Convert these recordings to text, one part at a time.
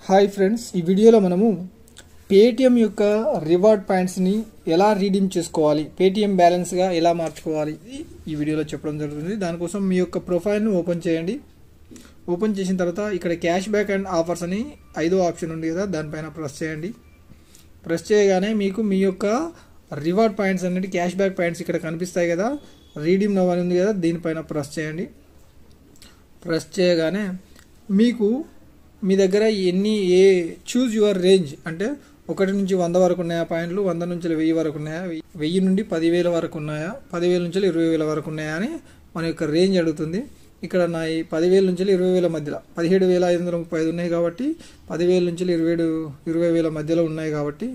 hi friends ఈ వీడియోలో మనము పేటిఎం యొక్క రివార్డ్ పాయింట్స్ని ఎలా రీడీమ్ చేసుకోవాలి పేటిఎం బ్యాలెన్స్గా ఎలా మార్చుకోవాలి ఇది ఈ వీడియోలో చెప్పడం జరుగుతుంది దానికోసం మీ యొక్క ప్రొఫైల్ను ఓపెన్ చేయండి ఓపెన్ చేసిన తర్వాత ఇక్కడ క్యాష్ బ్యాక్ అండ్ ఆఫర్స్ అని ఐదో ఆప్షన్ ఉంది కదా దానిపైన ప్రెస్ చేయండి ప్రెస్ చేయగానే మీకు మీ యొక్క రివార్డ్ పాయింట్స్ అనేది క్యాష్ బ్యాక్ పాయింట్స్ ఇక్కడ కనిపిస్తాయి కదా రీడీమ్ నవ్ అని ఉంది కదా దీనిపైన ప్రెస్ చేయండి ప్రెస్ చేయగానే మీకు మీ దగ్గర ఎన్ని ఏ చూజ్ యువర్ రేంజ్ అంటే ఒకటి నుంచి వంద వరకు ఉన్నాయా పాయింట్లు వంద నుంచి వెయ్యి వరకు ఉన్నాయా వెయ్యి నుండి పదివేల వరకు ఉన్నాయా పదివేల నుంచి ఇరవై వేల వరకు ఉన్నాయా అని మన యొక్క రేంజ్ అడుగుతుంది ఇక్కడ నా ఈ పదివేల నుంచి ఇరవై వేల మధ్యలో పదిహేడు వేల ఐదు వందల ముప్పై ఐదు ఉన్నాయి కాబట్టి పదివేల నుంచి ఇరవై ఏడు ఇరవై వేల మధ్యలో ఉన్నాయి కాబట్టి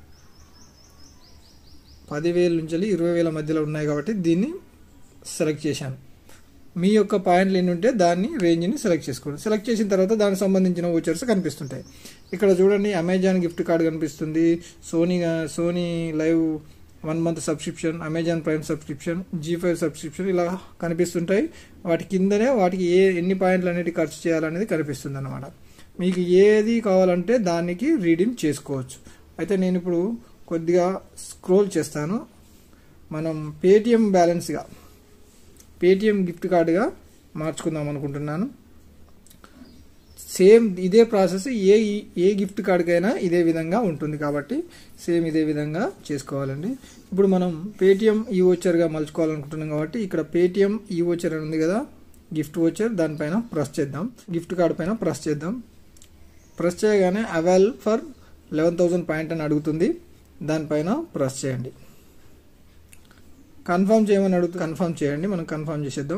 పదివేల నుంచి ఇరవై వేల మధ్యలో ఉన్నాయి కాబట్టి దీన్ని సెలెక్ట్ చేశాను మీ యొక్క పాయింట్లు ఎన్ని ఉంటే దాన్ని రేంజ్ని సెలెక్ట్ చేసుకోండి సెలెక్ట్ చేసిన తర్వాత దానికి సంబంధించిన ఓచర్స్ కనిపిస్తుంటాయి ఇక్కడ చూడండి అమెజాన్ గిఫ్ట్ కార్డ్ కనిపిస్తుంది Sony Sony Liv one month subscription Amazon Prime subscription Zee five subscription ఇలా కనిపిస్తుంటాయి వాటి కిందనే వాటికి ఏ ఎన్ని పాయింట్లు అనేవి ఖర్చు చేయాలనేది కనిపిస్తుంది అనమాట మీకు ఏది కావాలంటే దానికి రీడింగ్ చేసుకోవచ్చు అయితే నేను ఇప్పుడు కొద్దిగా స్క్రోల్ చేస్తాను మనం పేటిఎం బ్యాలెన్స్గా పేటిఎం గిఫ్ట్ కార్డుగా మార్చుకుందాం అనుకుంటున్నాను సేమ్ ఇదే ప్రాసెస్ ఏ ఏ గిఫ్ట్ కార్డుకైనా ఇదే విధంగా ఉంటుంది కాబట్టి సేమ్ ఇదే విధంగా చేసుకోవాలండి ఇప్పుడు మనం పేటిఎం ఈ ఓచర్గా మలుచుకోవాలనుకుంటున్నాం కాబట్టి ఇక్కడ పేటిఎం ఈ ఓచర్ అని ఉంది కదా గిఫ్ట్ ఓచర్ దానిపైన ప్రెస్ చేద్దాం గిఫ్ట్ కార్డు పైన ప్రెస్ చేద్దాం ప్రెస్ చేయగానే avail for eleven thousand point అని అడుగుతుంది దానిపైన ప్రెస్ చేయండి కన్ఫర్మ్ చేయమని అడుగుతూ కన్ఫర్మ్ చేయండి మనం కన్ఫర్మ్ చేసేద్దాం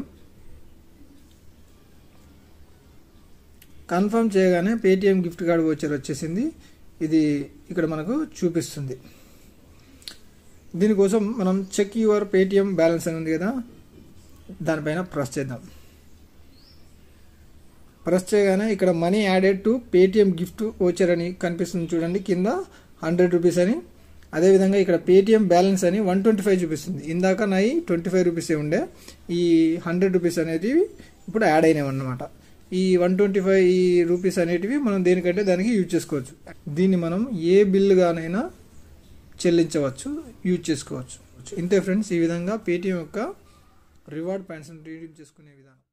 కన్ఫర్మ్ చేయగానే పేటిఎం గిఫ్ట్ కార్డ్ వచ్చర్ వచ్చేసింది ఇది ఇక్కడ మనకు చూపిస్తుంది దీనికోసం మనం చెక్ యువర్ పేటిఎం బ్యాలెన్స్ అని ఉంది కదా దానిపైన ప్రెస్ చేద్దాం ప్రెస్ చేయగానే ఇక్కడ money added to Paytm gift voucher అని కనిపిస్తుంది చూడండి కింద హండ్రెడ్ రూపీస్ అని అదేవిధంగా ఇక్కడ పేటిఎం బ్యాలెన్స్ అని వన్ ట్వంటీ ఫైవ్ చూపిస్తుంది ఇందాక నాయి ట్వంటీ ఫైవ్ రూపీసే ఉండే ఈ హండ్రెడ్ రూపీస్ అనేటివి ఇప్పుడు యాడ్ అయినాయి అన్నమాట ఈ వన్ ట్వంటీ ఫైవ్ ఈ రూపీస్ అనేటివి మనం దేనికంటే దానికి యూజ్ చేసుకోవచ్చు దీన్ని మనం ఏ బిల్లుగానైనా చెల్లించవచ్చు యూజ్ చేసుకోవచ్చు ఇంతే ఫ్రెండ్స్ ఈ విధంగా పేటిఎం యొక్క రివార్డ్ పాయింట్స్ని రీడీమ్ చేసుకునే విధానం